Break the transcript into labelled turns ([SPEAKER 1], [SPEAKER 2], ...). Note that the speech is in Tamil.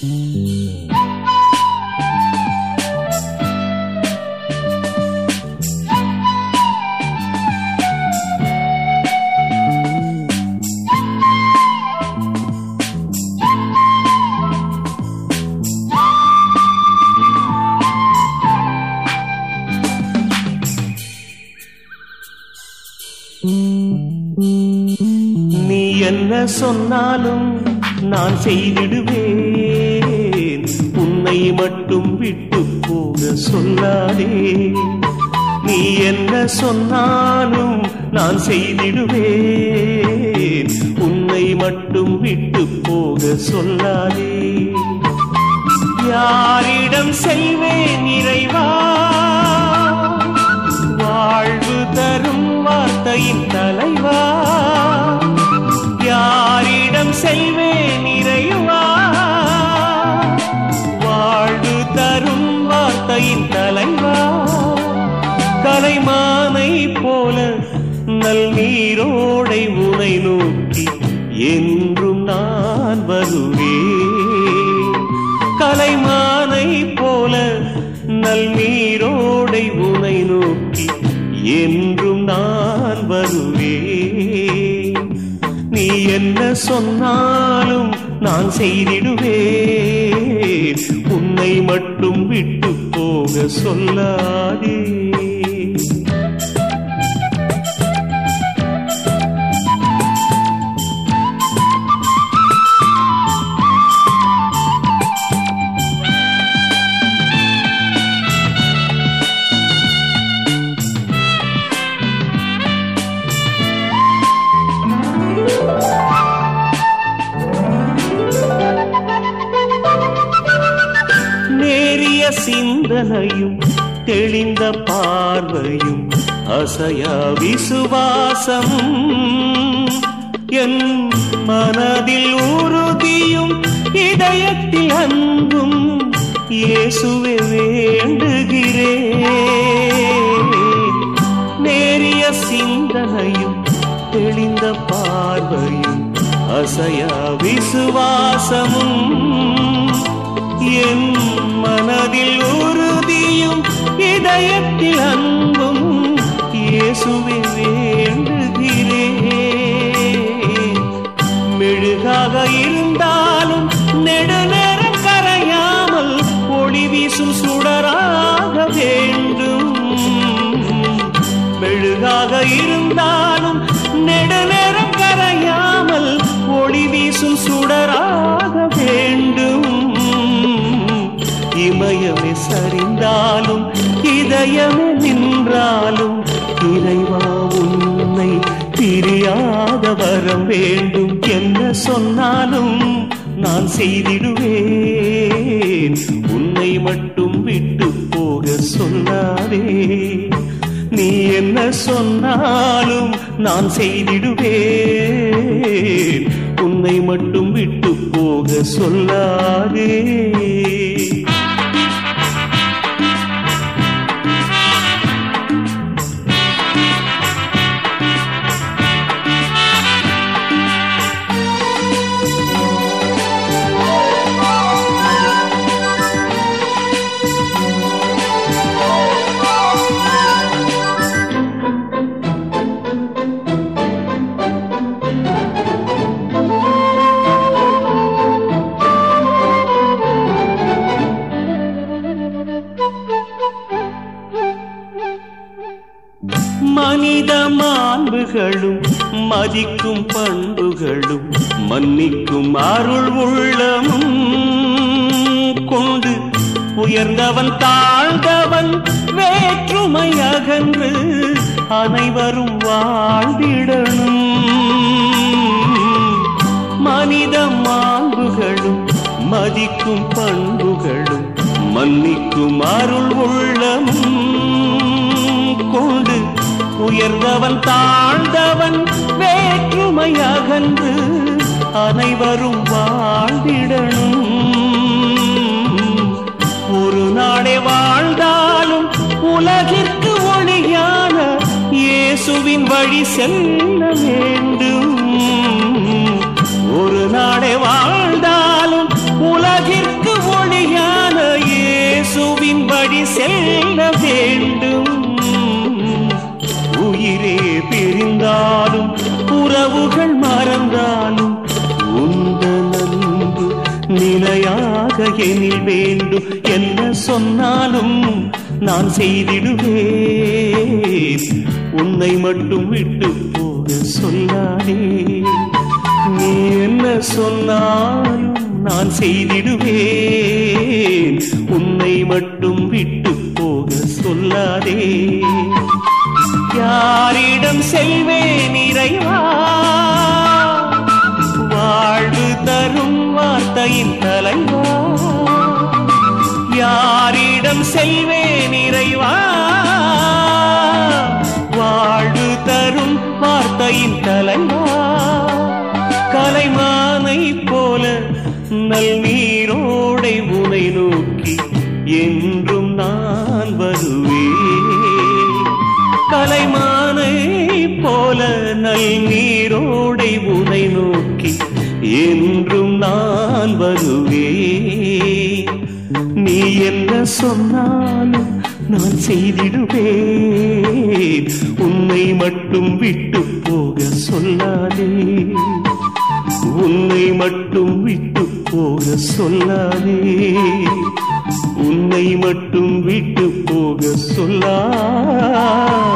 [SPEAKER 1] நீ என்ன சொன்னாலும் நான் செய்திடுவேன் உன்னை மட்டும் விட்டு போக சொல்லாதே நீ என்ன சொன்னாலும் நான் செய்திடுவேன் உன்னை மட்டும் விட்டு போக சொல்லாதே யாரிடம் செல்வேன் இறைவா வாழ்வு தரும் வார்த்தையின் தலைவா யாரிடம் செல்வேன் இறைவா வாழ்வு தரும் வார்த்தையின் தலைவா கலைமானை போல நல் நீரோடை உனை நோக்கி என்றும் நான் வருவேன் கலைமானை போல நல் நீரோடை உனை நோக்கி என்றும் நான் வருவேன் நீ என்ன சொன்னாலும் நான் செய்திடுவேன் உன்னை மட்டும் விட்டு போக சொல்லாதே நேரிய சிந்தனையும் தெளிந்த பார்வையும் அசையா விசுவாசமும் என் மனதில் உறுதியும் இதயத்தில் அன்பும் இயேசுவே வேண்டுகிறேன் நேரிய சிந்தனையும் தெளிந்த பார்வையும் அசையா விசுவாசமும் என் மனதில் உறுதியும் இதயத்தில் அன்பும் இயேசுவை வேண்டுகிறேன் மெழுகாக இருந்தாலும் நெடுநேரம் கரையாமல் ஒளி வீசும் சுடராக வேண்டும் மெழுகாக இருந்தாலும் நெடுநேரம் கரையாமல் ஒளி வீசும் சுடராக வேண்டும் இமயமே சரிந்தாலும் இதயமே நின்றாலும் இறைவா உன்னை பிரியாத வரம் வேண்டும் என்ன சொன்னாலும் நான் செய்திடுவேன் உன்னை மட்டும் விட்டு போக சொல்லாதே நீ என்ன சொன்னாலும் நான் செய்திடுவேன் உன்னை மட்டும் விட்டு போக சொல்லாதே மனித மாண்புகளும் மதிக்கும் பண்புகளும் மன்னிக்கும் அருள் உள்ளமும் கொண்டு உயர்ந்தவன் தாழ்ந்தவன் வேற்றுமை அகன்று அனைவரும் வாழ்ந்திடணும் மனித மாண்புகளும் மதிக்கும் பண்புகளும் மன்னிக்கும் அருள் உள்ளமும் கொண்டு உயர்ந்தவன் தாழ்ந்தவன் வேற்றுமை அகன்று அனைவரும் வாழ்ந்திடணும் ஒரு நாளே வாழ்ந்தாலும் உலகிற்கு ஒளியான இயேசுவின் வழி செல்ல வேண்டும் ஒரு நாளே வாழ்ந்தாலும் உலகிற்கு உனக்காக எனில் வேண்டும் என்ன சொன்னாலும் நான் செய்திடுவேன் உன்னை மட்டும் விட்டு போக சொல்லாதே நீ என்ன சொன்னாலும் நான் செய்திடுவேன் உன்னை மட்டும் விட்டு போக சொல்லாதே யாரிடம் செல்வேன் இறைவா வாழ்வு தரும் வார்த்தையின் தலைவா யாரிடம் செல்வேன் இறைவா வாழ்வு தரும் வார்த்தையின் தலைவா கலைமானை போல நல் நீரோடை உனை நோக்கி என்றும் நான் வருவேன் கலைமானை போல நல் நீரோடை உனை நோக்கி என்றும் நான் வருவேன் நீ என்ன சொன்னாலும் நான் செய்திடுவேன் உன்னை மட்டும் விட்டு போக சொல்லாதே உன்னை மட்டும் விட்டு போக சொல்லாதே உன்னை மட்டும் விட்டு போக சொல்லா